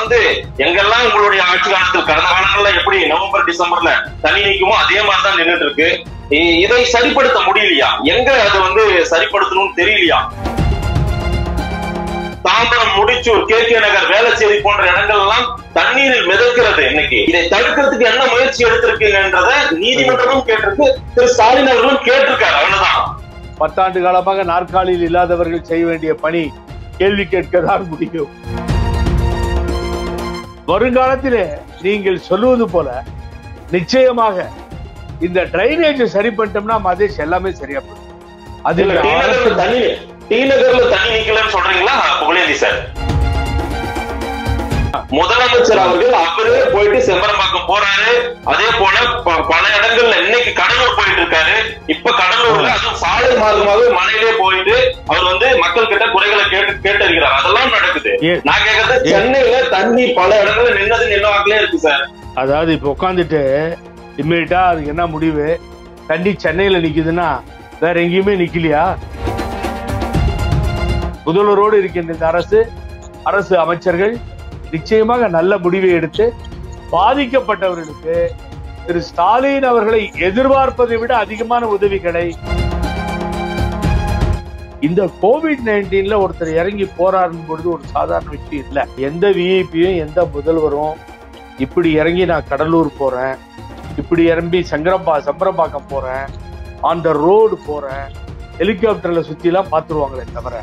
தொடர்ந்து எங்கெல்லாம் உங்களுடைய ஆட்சி காலத்தில் கடந்த காலங்கள்ல எப்படி நவம்பர் டிசம்பர்ல தண்ணி நிக்குமோ அதே மாதிரிதான் நின்றுட்டு இருக்கு இ- இதை சரிப்படுத்த முடியலையா எங்க அது வந்து சரிப்படுத்தணும்னு தெரியலையா தாம்பரம் முடிச்சூர் கே கே நகர் வேளச்சேரி போன்ற இடங்கள் எல்லாம் தண்ணீரில் மிதக்கிறது இன்னைக்கு இதை தடுக்கிறதுக்கு என்ன முயற்சி எடுத்திருக்கீங்கன்றத நீதிமன்றமும் கேட்டிருக்கு திரு ஸ்டாலின் அவர்களும் கேட்டிருக்காரு அவ்வளவுதான் பத்தாண்டு காலமாக நாற்காலியில் இல்லாதவர்கள் செய்ய வேண்டிய பணி கேள்வி கேட்கதான் முடியும் வருங்காலத்திலே நீங்கள் சொல்லுவது போல நிச்சயமாக இந்த டிரைனேஜ் சரி பண்ணிட்டோம்னா மதேஷ் எல்லாமே சரியா போயிடும் அது இல்ல டி நகர்ல தண்ணி டி நகர்ல தண்ணி நிக்கலன்னு சொல்றீங்களா புகழேந்தி சார் முதலமைச்சர் அவர்கள் அவரே போயிட்டு செம்பரம்பாக்கம் போறாரு அதே போல ப- பல இடங்கள்ல இன்னைக்கு கடலூர் போயிட்டு இருக்காரு இப்ப கடலூர்ல அதுவும் சாலை மார்க்கமாவே மலையிலே போயிட்டு அவர் வந்து மக்கள் கிட்ட குறைகளை கேட்டு கேட்டறிகிறார் அதெல்லாம் நடக்குது ஏ- நான் கேக்குறது சென்னையில தண்ணி பல இடங்கள்ல நின்னது நின்னவாக்கிலே இருக்கு சார் அதாவது இப்ப உட்காந்துட்டு இம்மீடியட்டா அதுக்கு என்ன முடிவு தண்ணி சென்னையில நிக்குதுன்னா வேற எங்கேயுமே நிக்கலையா முதல்வரோடு இருக்கின்ற இந்த அரசு அரசு அமைச்சர்கள் நிச்சயமாக நல்ல முடிவை எடுத்து பாதிக்கப்பட்டவர்களுக்கு திரு ஸ்டாலின் அவர்களை எதிர்பார்ப்பதை விட அதிகமான உதவிகளை இந்த கோவிட் நைன்டீன்ல ஒருத்தர் இறங்கி போராடும் பொழுது ஒரு சாதாரண விஷயம் இல்ல எந்த விஐபியும் எந்த முதல்வரும் இப்படி இறங்கி நான் கடலூர் போறேன் இப்படி இறங்கி சங்கரம்பா சம்பரம்பாக்கம் போறேன் ஆன் த ரோடு போறேன் ஹெலிகாப்டர்ல சுத்தி எல்லாம் பாத்துருவாங்களே தவிர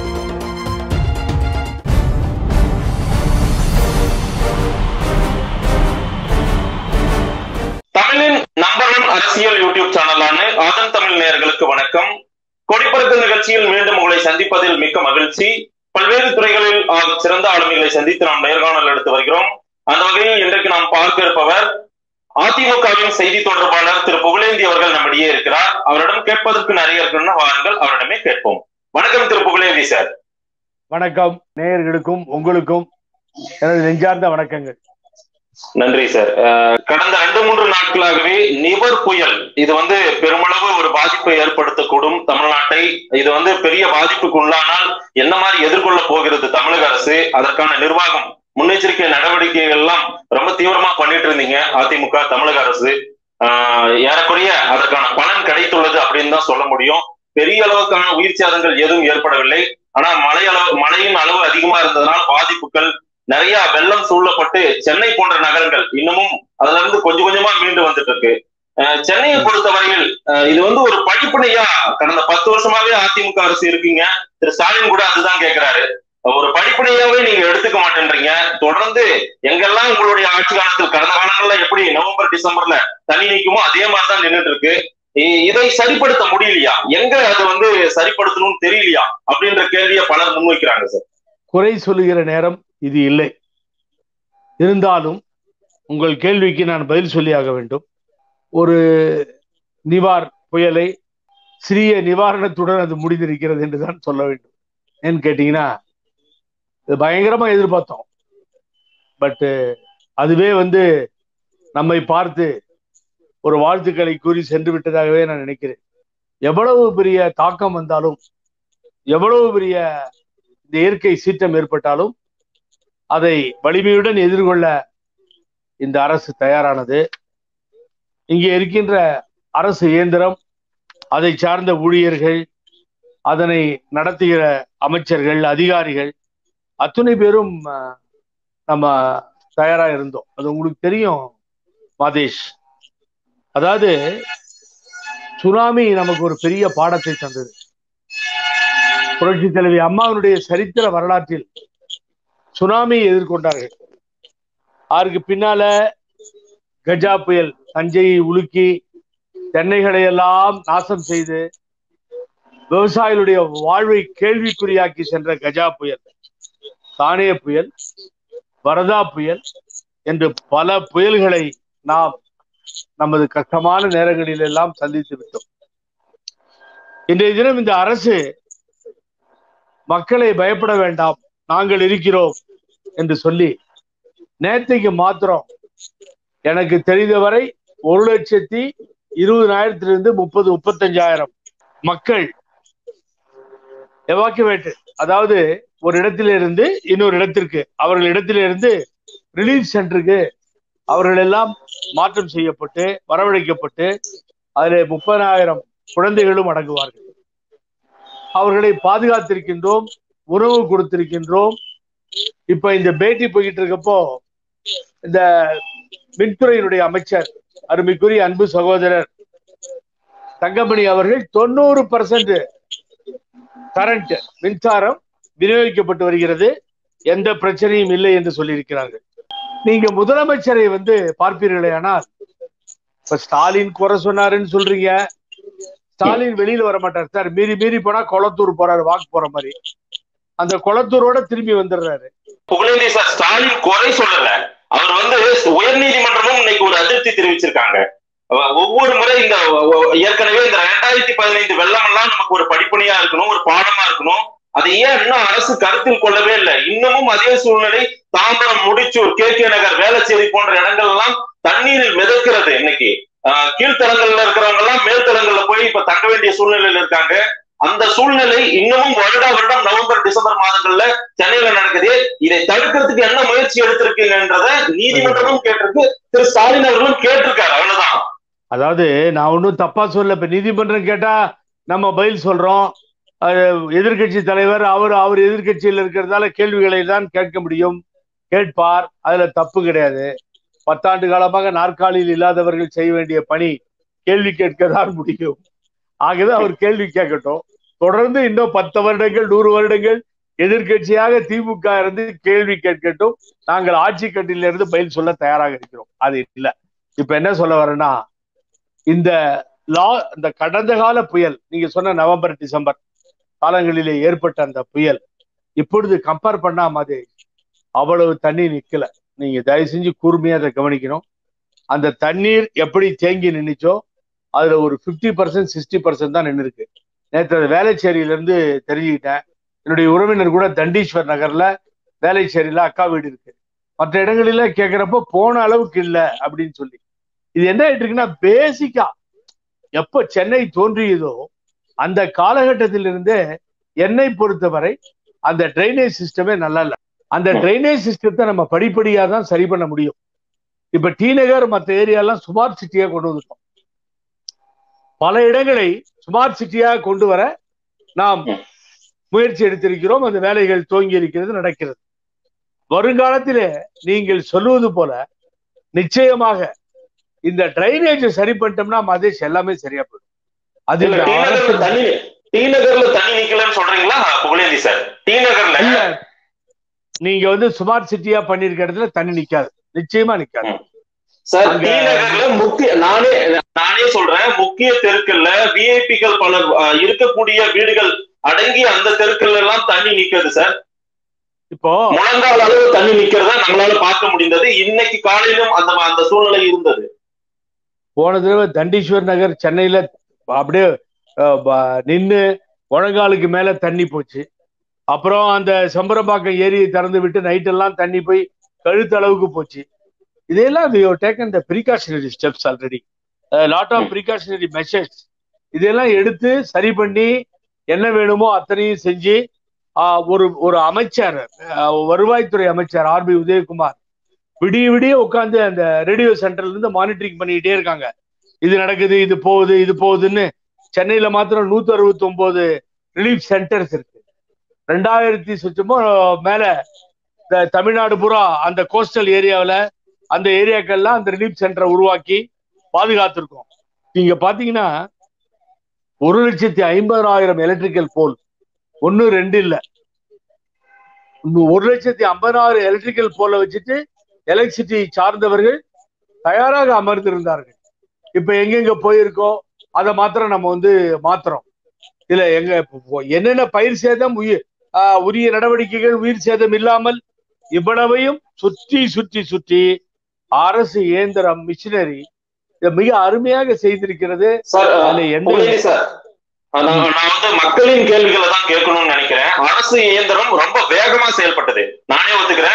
தமிழின் நம்பர் ஒன் அரசியல் யூடியூப் சேனலான ஆதன் தமிழ் நேயர்களுக்கு வணக்கம் கொடிப்பறக்க நிகழ்ச்சியில் மீண்டும் உங்களை சந்திப்பதில் மிக்க மகிழ்ச்சி பல்வேறு துறைகளில் ஆ- சிறந்த ஆளுமைகளை சந்தித்து நாம் நேர்காணல் எடுத்து வருகிறோம் அந்த வகையில் இன்றைக்கு நாம் பார்க்க இருப்பவர் அதிமுகவின் செய்தி தொடர்பாளர் திரு புகழேந்தி அவர்கள் நம்மிடையே இருக்கிறார் அவரிடம் கேட்பதற்கு நிறைய இருக்குன்னா வாருங்கள் அவரிடமே கேட்போம் வணக்கம் திரு புகழேந்தி சார் வணக்கம் நேயர்களுக்கும் உங்களுக்கும் எனது நெஞ்சார்ந்த வணக்கங்கள் நன்றி சார் அஹ், கடந்த ரெண்டு மூன்று நாட்களாகவே நிவர் புயல் இது வந்து பெருமளவு ஒரு பாதிப்பை ஏற்படுத்தக்கூடும் தமிழ்நாட்டை இது வந்து பெரிய பாதிப்புக்கு உள்ளானால் என்ன மாதிரி எதிர்கொள்ள போகிறது தமிழக அரசு அதற்கான நிர்வாகம் முன்னெச்சரிக்கை நடவடிக்கைகள் எல்லாம் ரொம்ப தீவிரமா பண்ணிட்டு இருந்தீங்க அதிமுக தமிழக அரசு ஆஹ், ஏறக்குறைய அதற்கான பலன் கிடைத்துள்ளது அப்படின்னு தான் சொல்ல முடியும் பெரிய அளவுக்கான உயிர் சேதங்கள் எதுவும் ஏற்படவில்லை ஆனா மழை அளவு மழையின் அளவு அதிகமா இருந்ததுனால் பாதிப்புகள் நிறைய வெள்ளம் சூழப்பட்டு சென்னை போன்ற நகரங்கள் இன்னமும் அதுல இருந்து கொஞ்சம் கொஞ்சமா மீண்டு வந்துட்டு இருக்கு அஹ் சென்னையை பொறுத்தவரையில் அஹ் இது வந்து ஒரு படிப்பனையா கடந்த பத்து வருஷமாவே அதிமுக அரசு இருக்கீங்க திரு ஸ்டாலின் கூட அதுதான் கேக்குறாரு ஒரு படிப்பனையாவே நீங்க எடுத்துக்க மாட்டேன்றீங்க தொடர்ந்து எங்கெல்லாம் உங்களுடைய ஆட்சி காலத்தில் கடந்த காலங்கள்ல எப்படி நவம்பர் டிசம்பர்ல தண்ணி நிக்குமோ அதே மாதிரிதான் நின்றுட்டு இருக்கு இ- இதை சரிப்படுத்த முடியலையா எங்க அது வந்து சரிப்படுத்தணும்னு தெரியலையா அப்படின்ற கேள்வியை பலர் முன்வைக்கிறாங்க சார் குறை சொல்லுகிற நேரம் இது இல்லை இருந்தாலும் உங்கள் கேள்விக்கு நான் பதில் சொல்லியாக வேண்டும் ஒரு நிவார் புயலை சிறிய நிவாரணத்துடன் அது முடிந்திருக்கிறது என்று தான் சொல்ல வேண்டும் ஏன்னு கேட்டீங்கன்னா இது பயங்கரமா எதிர்பார்த்தோம் பட் அதுவே வந்து நம்மை பார்த்து ஒரு வாழ்த்துக்களை கூறி சென்று விட்டதாகவே நான் நினைக்கிறேன் எவ்வளவு பெரிய தாக்கம் வந்தாலும் எவ்வளவு பெரிய இந்த இயற்கை சீற்றம் ஏற்பட்டாலும் அதை வலிமையுடன் எதிர்கொள்ள இந்த அரசு தயாரானது இங்கே இருக்கின்ற அரசு இயந்திரம் அதை சார்ந்த ஊழியர்கள் அதனை நடத்துகிற அமைச்சர்கள் அதிகாரிகள் அத்துணை பேரும் அஹ், நம்ம தயாரா இருந்தோம் அது உங்களுக்கு தெரியும் மாதேஷ் அதாவது சுனாமி நமக்கு ஒரு பெரிய பாடத்தை தந்தது புரட்சி தலைவி அம்மாவினுடைய சரித்திர வரலாற்றில் சுனாமியை எதிர்கொண்டார்கள் அதற்கு பின்னால கஜா புயல் தஞ்சையை உலுக்கி தென்னைகளை எல்லாம் நாசம் செய்து விவசாயிகளுடைய வாழ்வை கேள்விக்குறியாக்கி சென்ற கஜா புயல் தானே புயல் வரதா புயல் என்று பல புயல்களை நாம் நமது கஷ்டமான நேரங்களில் எல்லாம் சந்தித்து விட்டோம் இன்றைய தினம் இந்த அரசு மக்களை பயப்பட வேண்டாம் நாங்கள் இருக்கிறோம் என்று சொல்லி நேற்றைக்கு மாத்திரம் எனக்கு தெரிந்தவரை ஒரு லட்சத்தி இருபதாயிரத்திலிருந்து முப்பது முப்பத்தஞ்சாயிரம் மக்கள் எவாக்குவேட் அதாவது ஒரு இடத்திலிருந்து இன்னொரு இடத்திற்கு அவர்கள் இடத்திலிருந்து ரிலீஃப் சென்டருக்கு அவர்கள் எல்லாம் மாற்றம் செய்யப்பட்டு வரவழைக்கப்பட்டு அதில் முப்பதாயிரம் குழந்தைகளும் அடங்குவார்கள் அவர்களை பாதுகாத்திருக்கின்றோம் உணவு கொடுத்திருக்கின்றோம் இப்ப இந்த பேட்டி போய்கிட்டு இருக்கப்போ இந்த மின்துறையினுடைய அமைச்சர் அருமைக்குரிய அன்பு சகோதரர் தங்கமணி அவர்கள் தொண்ணூறு பர்சன்ட் கரண்ட் மின்சாரம் விநியோகிக்கப்பட்டு வருகிறது எந்த பிரச்சனையும் இல்லை என்று சொல்லியிருக்கிறார்கள் நீங்க முதலமைச்சரை வந்து பார்ப்பீர்களே ஆனால் இப்ப ஸ்டாலின் குறை சொன்னாருன்னு சொல்றீங்க ஸ்டாலின் வெளியில வர மாட்டார் சார் மீறி மீறி போனா கொளத்தூர் போறாரு வாக்கு போற மாதிரி அந்த கொளத்தூரோட திரும்பி வந்துடுறாரு புகழேந்தி சார் ஸ்டாலின் குறை சொல்லல அவர் வந்து உயர் நீதிமன்றமும் இன்னைக்கு ஒரு அதிருப்தி தெரிவிச்சிருக்காங்க அவ- ஒவ்வொரு முறை இந்த ஒ- ஒ- ஏற்கனவே இந்த ரெண்டாயிரத்தி பதினைந்து வெள்ளம் எல்லாம் நமக்கு ஒரு படிப்பனையா இருக்கணும் ஒரு பாடமா இருக்கணும் அதை ஏன் இன்னும் அரசு கருத்தில் கொள்ளவே இல்லை இன்னமும் அதே சூழ்நிலை தாம்பரம் முடிச்சூர் கே கே நகர் வேளச்சேரி போன்ற இடங்கள் எல்லாம் தண்ணீரில் மிதக்கிறது இன்னைக்கு ஆஹ் கீழ்த்தளங்கள்ல இருக்கிறவங்க எல்லாம் மேல்தளங்கள்ல போய் இப்ப தங்க வேண்டிய சூழ்நிலையில இருக்காங்க அந்த சூழ்நிலை இன்னமும் வருடா வருடம் நவம்பர் டிசம்பர் மாதங்கள்ல சென்னையில நடக்குது இதை தடுக்கிறதுக்கு என்ன முயற்சி எடுத்திருக்கீங்கன்றத நீதிமன்றமும் கேட்டிருக்கு திரு ஸ்டாலின் அவர்களும் கேட்டிருக்காரு அவ்வளவுதான் அதாவது நான் ஒன்றும் தப்பா சொல்ல இப்ப நீதிமன்றம் கேட்டா நம்ம பதில் சொல்றோம் எதிர்கட்சி தலைவர் அவர் அவர் எதிர்கட்சியில் இருக்கிறதால கேள்விகளை தான் கேட்க முடியும் கேட்பார் அதுல தப்பு கிடையாது பத்தாண்டு காலமாக நாற்காலியில் இல்லாதவர்கள் செய்ய வேண்டிய பணி கேள்வி கேட்க தான் முடியும் ஆகவே அவர் கேள்வி கேட்கட்டும் தொடர்ந்து இன்னும் பத்து வருடங்கள் நூறு வருடங்கள் எதிர்கட்சியாக திமுக இருந்து கேள்வி கேட்கட்டும் நாங்கள் ஆட்சி கட்டில இருந்து பதில் சொல்ல தயாராக இருக்கிறோம் அது இல்ல இப்ப என்ன சொல்ல வரேன்னா இந்த லா இந்த கடந்த கால புயல் நீங்க சொன்ன நவம்பர் டிசம்பர் காலங்களிலே ஏற்பட்ட அந்த புயல் இப்பொழுது கம்பேர் பண்ணா மாதிரி அவ்வளவு தண்ணி நிக்கல நீங்க தயவு செஞ்சு கூர்மையா அதை கவனிக்கணும் அந்த தண்ணீர் எப்படி தேங்கி நின்னுச்சோ அதுல ஒரு பிப்டி பர்சன்ட் சிக்ஸ்டி பர்சன்ட் தான் நின்று இருக்கு நேற்று அது வேலைச்சேரியில இருந்து தெரிஞ்சுக்கிட்டேன் என்னுடைய உறவினர் கூட தண்டீஸ்வர் நகர்ல வேலைச்சேரியில அக்கா வீடு இருக்கு மற்ற இடங்களில கேட்கிறப்போ போன அளவுக்கு இல்லை அப்படின்னு சொல்லி இது என்ன ஆயிட்டு இருக்குன்னா பேசிக்கா எப்ப சென்னை தோன்றியதோ அந்த காலகட்டத்திலிருந்தே என்னை பொறுத்தவரை அந்த ட்ரைனேஜ் சிஸ்டமே நல்லா இல்லை அந்த ட்ரைனேஜ் சிஸ்டத்தை நம்ம படிப்படியா தான் சரி பண்ண முடியும் இப்ப டி நகர் மற்ற ஏரியாலாம் ஸ்மார்ட் சிட்டியா கொண்டு வந்துட்டோம் பல இடங்களை ஸ்மார்ட் சிட்டியா கொண்டு வர நாம் முயற்சி எடுத்திருக்கிறோம் அந்த வேலைகள் துவங்கி இருக்கிறது நடக்கிறது வருங்காலத்திலே நீங்கள் சொல்லுவது போல நிச்சயமாக இந்த டிரைனேஜ் சரி பண்ணிட்டோம்னா மதேஷ் எல்லாமே சரியா போயிடும் அது இல்ல டி நகர்ல தண்ணி டி நகர்ல தண்ணி நிக்கலன்னு சொல்றீங்களா புகழேந்தி சார் டி நகர்ல இல்ல நீங்க வந்து ஸ்மார்ட் சிட்டியா பண்ணிருக்க இடத்துல தண்ணி நிக்காது நிச்சயமா நிக்காது சார் அங்க- டி நகர்ல முக்கிய நானே நானே சொல்றேன் முக்கிய தெருக்கள்ல விஐபிகள் பலர் அஹ், இருக்கக்கூடிய வீடுகள் அடங்கி அந்த தெருக்கள்ல எல்லாம் தண்ணி நிக்குது சார் இப்போ முழங்கால் அளவு தண்ணி நிக்கிறத நம்மளால பார்க்க முடிந்தது இன்னைக்கு காலையிலும் அந்த அந்த சூழ்நிலை இருந்தது போன தடவை தண்டீஸ்வர் நகர் சென்னையில அப்படியே அஹ், ப- நின்னு முழங்காலுக்கு மேல தண்ணி போச்சு அப்புறம் அந்த சம்பரம்பாக்கம் ஏரியை திறந்து விட்டு நைட் எல்லாம் தண்ணி போய் கழுத்து அளவுக்கு போச்சு இதெல்லாம் we taken the precautionary steps already lot of precautionary measures இதெல்லாம் எடுத்து சரி பண்ணி என்ன வேணுமோ அத்தனையும் செஞ்சு ஆஹ், ஒரு ஒரு அமைச்சர் ஆஹ், வருவாய்த்துறை அமைச்சர் ஆர் பி உதயகுமார் விடிய விடிய உட்காந்து அந்த ரேடியோ சென்டர்ல இருந்து மானிட்டரிங் பண்ணிக்கிட்டே இருக்காங்க இது நடக்குது இது போகுது இது போகுதுன்னு சென்னையில மாத்திரம் நூத்தி அறுபத்தி ஒன்பது ரிலீஃப் சென்டர்ஸ் இருக்கு ரெண்டாயிரத்தி சுற்றமோ மேல இந்த தமிழ்நாடு பூரா அந்த கோஸ்டல் ஏரியாவுல அந்த ஏரியாக்கள்லாம் அந்த ரிலீஃப் சென்டரை உருவாக்கி பாதுகாத்திருக்கோம் நீங்க பாத்தீங்கன்னா ஒரு லட்சத்தி ஐம்பதாயிரம் எலக்ட்ரிக்கல் போல் ஒன்னு ரெண்டு இல்ல இன்னும் ஒரு லட்சத்தி ஐம்பதாயிரம் எலக்ட்ரிக்கல் போல வச்சுட்டு எலக்ட்ரிசிட்டி சார்ந்தவர்கள் தயாராக அமர்ந்திருந்தார்கள் இப்ப எங்கெங்க போயிருக்கோம் அதை மாத்திரம் நம்ம வந்து மாத்துறோம் இல்ல எங்க இப்போ என்னென்ன பயிர் சேதம் உயிர் ஆஹ், உரிய நடவடிக்கைகள் உயிர் சேதம் இல்லாமல் இவ்வளவையும் சுற்றி சுற்றி சுற்றி அரசு இயந்திரம் மிஷினரி இதை மிக அருமையாக செய்திருக்கிறது சார் அஹ், அதுல எந்த புகழேந்தி சார் அஹ், நான் நான் வந்து மக்களின் கேள்விகளை தான் கேட்கணும்னு நினைக்கிறேன் அரசு இயந்திரம் ரொம்ப வேகமா செயல்பட்டது நானே ஒத்துக்கிறேன்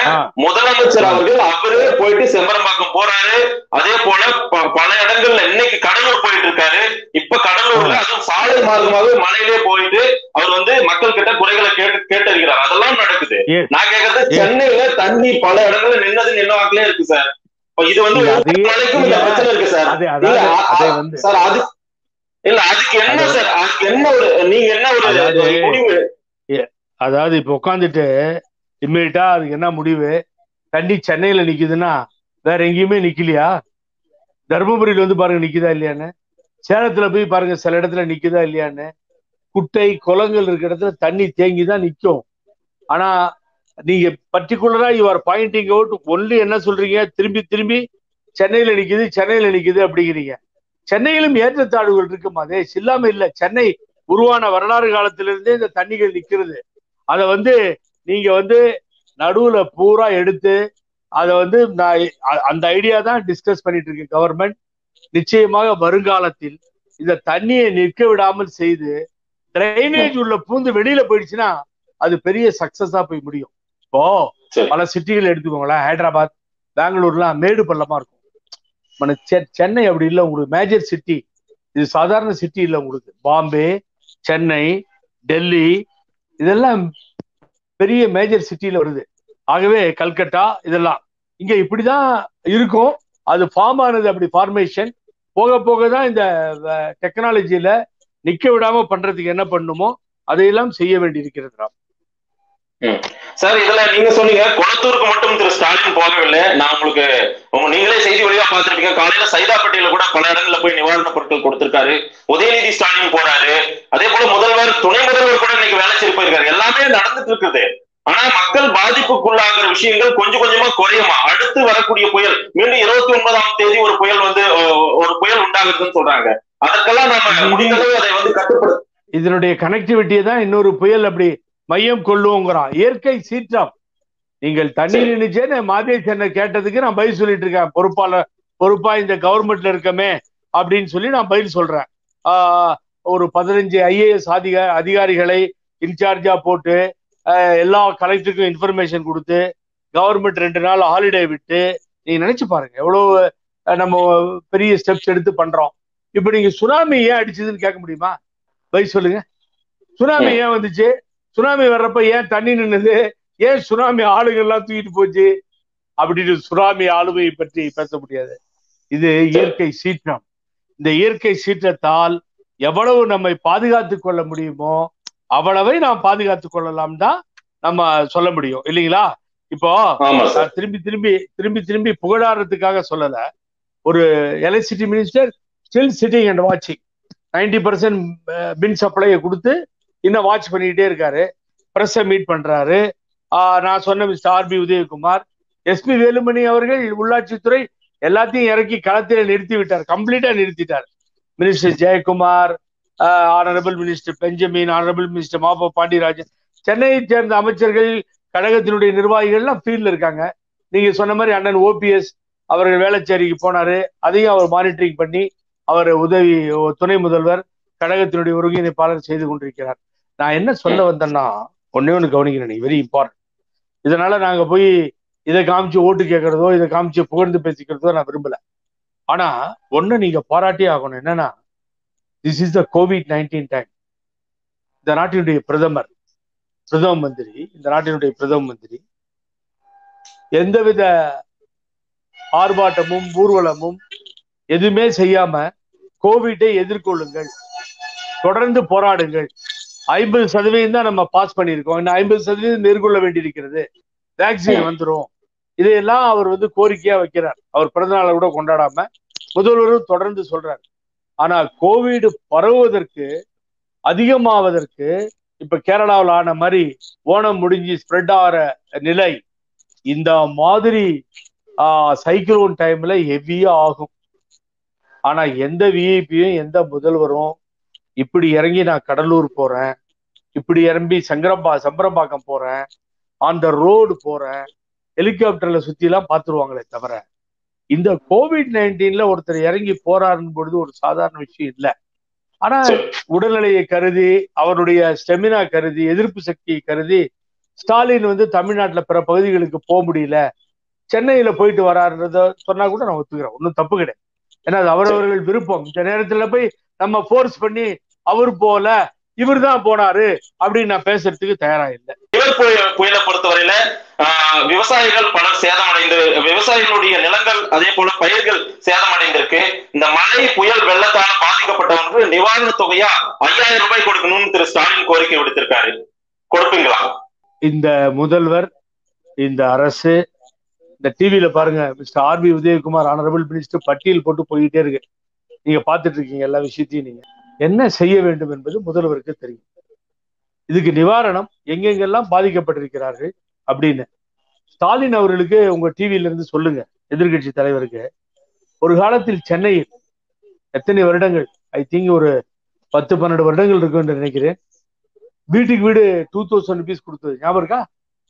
ஆ. முதலமைச்சர் அவர்கள் அவரே போயிட்டு செம்பரம்பாக்கம் போறாரு அதே போல ப- பல இடங்கள்ல இன்னைக்கு கடலூர் போயிட்டு இருக்காரு இப்ப கடலூர்ல அதுவும் சாலை மார்க்கமாகவே மலையிலே போயிட்டு அவர் வந்து மக்கள் கிட்ட குறைகளை கேட்டு கேட்டறிகிறார் அதெல்லாம் நடக்குது Yes. நான் கேக்குறது Yes. சென்னையில தண்ணி பல இடங்கள்ல நின்னது நின்னவாக்கிலே இருக்கு சார் இப்ப இது வந்து இல்ல, ஒவ்வொரு அது- நாளைக்கும் இந்த இல்ல, பிரச்சனை இருக்கு சார் அது இல்ல, அதாவது அ- அதை அ- வந்து சார் அது இல்ல அதுக்கு என்ன அது- சார் அதுக்கு என்ன ஒரு நீங்க என்ன ஒரு அதாவது- முடிவு அதாவது இப்ப உட்காந்துட்டு இம்மீடியட்டா அதுக்கு என்ன முடிவு தண்ணி சென்னையில நிக்குதுன்னா வேற எங்கேயுமே நிக்கலையா தருமபுரியில வந்து பாருங்க நிக்குதா இல்லையான்னு சேலத்துல போய் பாருங்க சில இடத்துல நிக்குதா இல்லையான்னு குட்டை குளங்கள் இருக்கிற இடத்துல தண்ணி தேங்கி தான் நிக்கும் ஆனா நீங்க பர்டிகுலரா யுவர் பாயிண்டிங் அவுட் ஒன்லி என்ன சொல்றீங்க திரும்பி திரும்பி சென்னையில நிக்குது சென்னையில நிக்குது அப்படிங்கிறீங்க சென்னையிலும் ஏற்றத்தாழ்வுகள் இருக்குமா அதே இல்லாம இல்ல சென்னை உருவான வரலாறு காலத்திலிருந்தே இந்த தண்ணிகள் நிக்கிறது அதை வந்து நீங்க வந்து நடுவுல பூரா எடுத்து அதை வந்து நான் அ- அந்த ஐடியா தான் டிஸ்கஸ் பண்ணிட்டு இருக்கு கவர்மெண்ட் நிச்சயமாக வருங்காலத்தில் இந்த தண்ணியை நிற்க விடாமல் செய்து டிரைனேஜ் உள்ள பூந்து வெளியில போயிடுச்சுன்னா அது பெரிய சக்சஸா போய் முடியும் இப்போ சரி. பல சிட்டிகள் எடுத்துக்கோங்களேன் ஹைதராபாத் பெங்களூர்லாம் மேடு பள்ளமா இருக்கும் மன செ- சென்னை அப்படி இல்லை உங்களுக்கு மேஜர் சிட்டி இது சாதாரண சிட்டி இல்லை உங்களுக்கு பாம்பே சென்னை டெல்லி இதெல்லாம் பெரிய மேஜர் சிட்டில வருது ஆகவே கல்கட்டா இதெல்லாம் இங்க இப்படிதான் இருக்கும் அது ஃபார்ம் ஆனது அப்படி ஃபார்மேஷன் போக போக தான் இந்த டெக்னாலஜியில நிக்க விடாம பண்றதுக்கு என்ன பண்ணுமோ அதையெல்லாம் செய்ய வேண்டி இருக்கிறது நாம் சார் இதுல நீங்க சொன்னீங்க குளத்தூருக்கு மட்டும் திரு ஸ்டாலின் போகவில்லை நான் உங்களுக்கு உங்க நீங்களே செய்தி வழியா பார்த்திருப்பீங்க காலையில சைதாப்பேட்டையில கூட பல இடங்கள்ல போய் நிவாரணப் பொருட்கள் கொடுத்திருக்காரு உதயநிதி ஸ்டாலின் போறாரு அதே போல முதல்வர் துணை முதல்வர் கூட இன்னைக்கு வேலை செய்ய போயிருக்காரு எல்லாமே நடந்துட்டு இருக்குது ஆனா மக்கள் பாதிப்புக்குள்ளாகிற விஷயங்கள் கொஞ்சம் கொஞ்சமா குறையுமா அடுத்து வரக்கூடிய புயல் மீண்டும் இருபத்தி ஒன்பதாம் தேதி ஒரு புயல் வந்து அஹ், ஒரு புயல் உண்டாகுதுன்னு சொல்றாங்க அதற்கெல்லாம் நம்ம முடிந்தளவு அதை வந்து கட்டுப்படு இதனுடைய கனெக்டிவிட்டியை தான் இன்னொரு புயல் அப்படி மையம் கொள்ளுவோங்கிறான் இயற்கை சீற்றம் நீங்கள் தண்ணீர் நினைச்சேன்னு மாதேஷ் என்ன கேட்டதுக்கு நான் பதில் சொல்லிட்டு இருக்கேன் பொறுப்பாளர் பொறுப்பா இந்த கவர்மெண்ட்ல இருக்கமே அப்படின்னு சொல்லி நான் பதில் சொல்றேன் ஆஹ் ஒரு பதினஞ்சு ஐஏஎஸ் அதிக அதிகாரிகளை இன்சார்ஜா போட்டு ஆஹ் எல்லா கலெக்டருக்கும் இன்ஃபர்மேஷன் கொடுத்து கவர்மெண்ட் ரெண்டு நாள் ஹாலிடே விட்டு நீங்க நினைச்சு பாருங்க எவ்வளவு அஹ், நம்ம பெரிய ஸ்டெப்ஸ் எடுத்து பண்றோம் இப்ப நீங்க சுனாமி ஏன் அடிச்சதுன்னு கேட்க முடியுமா பதில் சொல்லுங்க சுனாமி ஏன் வந்துச்சு சுனாமி வர்றப்ப ஏன் தண்ணி நின்னுது ஏன் சுனாமி ஆளுங்க எல்லாம் தூக்கிட்டு போச்சு அப்படின்னு சுனாமி ஆளுமையை பற்றி பேச முடியாது இது இயற்கை சீற்றம் இந்த இயற்கை சீற்றத்தால் எவ்வளவு நம்மை பாதுகாத்துக் கொள்ள முடியுமோ அவ்வளவை நாம் பாதுகாத்துக் கொள்ளலாம் தான் நம்ம சொல்ல முடியும் இல்லைங்களா இப்போ ஆமா சார் நான் திரும்பி திரும்பி திரும்பி திரும்பி புகழாடுறதுக்காக சொல்லல ஒரு electricity minister still sitting and வாட்சிங் நைன்டி பர்சன்ட் பின் சப்ளையை கொடுத்து இன்னும் வாட்ச் பண்ணிக்கிட்டே இருக்காரு பிரஸ்ஸை மீட் பண்றாரு ஆஹ் நான் சொன்ன mister RP Udhayakumar SP Velumani அவர்கள் உள்ளாட்சித்துறை எல்லாத்தையும் இறக்கி களத்தில் நிறுத்தி விட்டார் கம்ப்ளீட்டா நிறுத்திட்டார் minister Jayakumar honourable minister Benjamin honourable minister Mafa Pandiarajan சென்னையை சேர்ந்த அமைச்சர்கள் கழகத்தினுடைய நிர்வாகிகள்லாம் ஃபீல்ட்ல இருக்காங்க நீங்க சொன்ன மாதிரி அண்ணன் ஓபிஎஸ் அவர்கள் வேளச்சேரிக்கு போனாரு அதையும் அவர் மானிட்டரிங் பண்ணி அவர் உதவி துணை முதல்வர் கழகத்தினுடைய ஒருங்கிணைப்பாளர் செய்து கொண்டிருக்கிறார் நான் என்ன சொல்ல வந்தேன்னா ஒன்னே ஒன்று கவனிக்கிறேன் வெரி இம்பார்ட்டன்ட் இதனால நாங்க போய் இதை காமிச்சு ஓட்டு கேட்கறதோ இதை காமிச்சு புகழ்ந்து பேசிக்கிறதோ நான் விரும்பல ஆனா ஒண்ணு நீங்க பாராட்டியே ஆகணும் என்னன்னா this is the COVID nineteen time இந்த நாட்டினுடைய பிரதமர் பிரதம மந்திரி இந்த நாட்டினுடைய பிரதம மந்திரி எந்தவித ஆர்ப்பாட்டமும் ஊர்வலமும் எதுவுமே செய்யாம கோவிட்டை எதிர்கொள்ளுங்கள் தொடர்ந்து போராடுங்கள் ஐம்பது சதவீதம் தான் நம்ம பாஸ் பண்ணியிருக்கோம் இன்னும் ஐம்பது சதவீதம் மேற்கொள்ள வேண்டியிருக்கிறது வேக்சின் வந்துடும் இதையெல்லாம் அவர் வந்து கோரிக்கையா வைக்கிறார் அவர் பிறந்தநாளை கூட கொண்டாடாம முதல்வரும் தொடர்ந்து சொல்றார் ஆனா கோவிட் பரவுவதற்கு அதிகமாவதற்கு இப்ப கேரளாவில் ஆன மாதிரி ஓணம் முடிஞ்சு ஸ்ப்ரெட் ஆகிற நிலை இந்த மாதிரி சைக்ளோன் டைம்ல ஹெவியா ஆகும் ஆனா எந்த விஐபியும் எந்த முதல்வரும் இப்படி இறங்கி நான் கடலூர் போறேன் இப்படி இறங்கி சங்கரம்பா சம்பரம்பாக்கம் போறேன் ஆன் த ரோடு போறேன் ஹெலிகாப்டர்ல சுத்தி எல்லாம் பாத்துருவாங்களே தவிர இந்த கோவிட் நைன்டீன்ல ஒருத்தர் இறங்கி போறாருன்னு பொழுது ஒரு சாதாரண விஷயம் இல்லை ஆனா உடல்நிலையை கருதி அவருடைய ஸ்டெமினா கருதி எதிர்ப்பு சக்தியை கருதி ஸ்டாலின் வந்து தமிழ்நாட்டுல பிற பகுதிகளுக்கு போக முடியல சென்னையில போயிட்டு வராருன்றத சொன்னா கூட நான் ஒத்துக்கிறேன் ஒன்றும் தப்பு கிடையாது ஏன்னா அது அவரவர்கள் விருப்பம் இந்த நேரத்துல போய் நம்ம ஃபோர்ஸ் பண்ணி அவர் போல இவர் தான் போனாரு அப்படின்னு நான் பேசுறதுக்கு தயாரா இல்லை நிவர் புயல் புயலை பொறுத்தவரையில ஆஹ், விவசாயிகள் பலர் சேதமடைந்து விவசாயிகளுடைய நிலங்கள் அதே போல பயிர்கள் சேதமடைந்திருக்கு இந்த மழை புயல் வெள்ளத்தால பாதிக்கப்பட்டவங்களுக்கு நிவாரண தொகையா ஐயாயிரம் ரூபாய் கொடுக்கணும்னு திரு ஸ்டாலின் கோரிக்கை விடுத்திருக்காரு கொடுப்பீங்களா இந்த முதல்வர் இந்த அரசு இந்த டிவியில பாருங்க mister R P Udhayakumar honourable minister பட்டியல் போட்டு போயிட்டே இருக்கு நீங்க பார்த்துட்டு இருக்கீங்க எல்லா விஷயத்தையும் நீங்க என்ன செய்ய வேண்டும் என்பது முதல்வருக்கு தெரியும் இதுக்கு நிவாரணம் எங்கெங்கெல்லாம் பாதிக்கப்பட்டிருக்கிறார்கள் அப்படின்னு ஸ்டாலின் அவர்களுக்கு உங்க டிவியில இருந்து சொல்லுங்க எதிர்கட்சி தலைவருக்கு ஒரு காலத்தில் சென்னையில் எத்தனை வருடங்கள் ஐ திங்க் ஒரு பத்து பன்னெண்டு வருடங்கள் இருக்கும் என்று நினைக்கிறேன் வீட்டுக்கு வீடு டூ தௌசண்ட் ருபீஸ் கொடுத்தது ஞாபகம் இருக்கா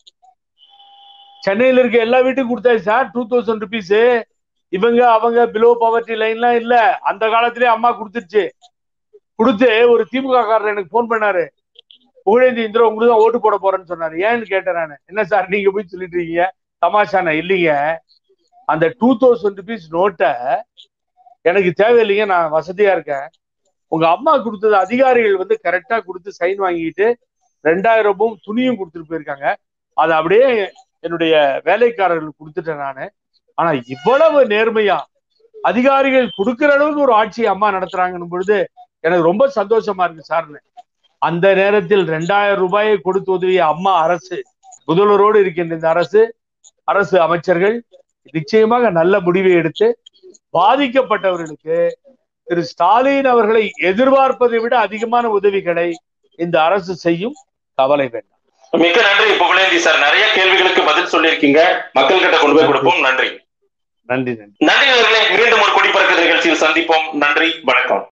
சென்னையில இருக்க எல்லா வீட்டுக்கும் கொடுத்தாச்சு சார் டூ தௌசண்ட் ருபீஸ் இவங்க அவங்க பிலோ பவர்ட்டி லைன்லாம் இல்ல அந்த காலத்திலே அம்மா கொடுத்துருச்சு கொடுத்து ஒரு திமுக காரர் எனக்கு ஃபோன் பண்ணாரு புகழேந்தி இந்திரா உங்களுக்கு தான் ஓட்டு போட போறேன்னு சொன்னாரு ஏன்னு கேட்டேன் நான் என்ன சார் நீங்க போய் சொல்லிட்டு இருக்கீங்க தமாஷான இல்லைங்க அந்த டூ தௌசண்ட் ருபீஸ் நோட்டை எனக்கு தேவையில்லைங்க நான் வசதியா இருக்கேன் உங்க அம்மா கொடுத்தது அதிகாரிகள் வந்து கரெக்டா கொடுத்து சைன் வாங்கிட்டு ரெண்டாயிரம் ரூபாயும் துணியும் கொடுத்துட்டு போயிருக்காங்க அதை அப்படியே என்னுடைய வேலைக்காரர்களுக்கு கொடுத்துட்டேன் நானு ஆனா இவ்வளவு நேர்மையா அதிகாரிகள் கொடுக்கிற அளவுக்கு ஒரு ஆட்சி அம்மா நடத்துறாங்கன்னு பொழுது எனக்கு ரொம்ப சந்தோஷமா இருக்கு சார்னு அந்த நேரத்தில் ரெண்டாயிரம் ரூபாயை கொடுத்து உதவிய அம்மா அரசு முதல்வரோடு இருக்கின்ற இந்த அரசு அரசு அமைச்சர்கள் நிச்சயமாக நல்ல முடிவை எடுத்து பாதிக்கப்பட்டவர்களுக்கு திரு ஸ்டாலின் அவர்களை எதிர்பார்ப்பதை விட அதிகமான உதவிகளை இந்த அரசு செய்யும் கவலை வேண்டாம் மிக்க நன்றி புகழேந்தி சார் நிறைய கேள்விகளுக்கு பதில் சொல்லியிருக்கீங்க மக்கள் கிட்ட கொண்டு போய் கொடுப்போம் நன்றி நன்றி நன்றி நன்றி அவர்களே மீண்டும் ஒரு குடிப்பறக்க நிகழ்ச்சியில் சந்திப்போம் நன்றி வணக்கம்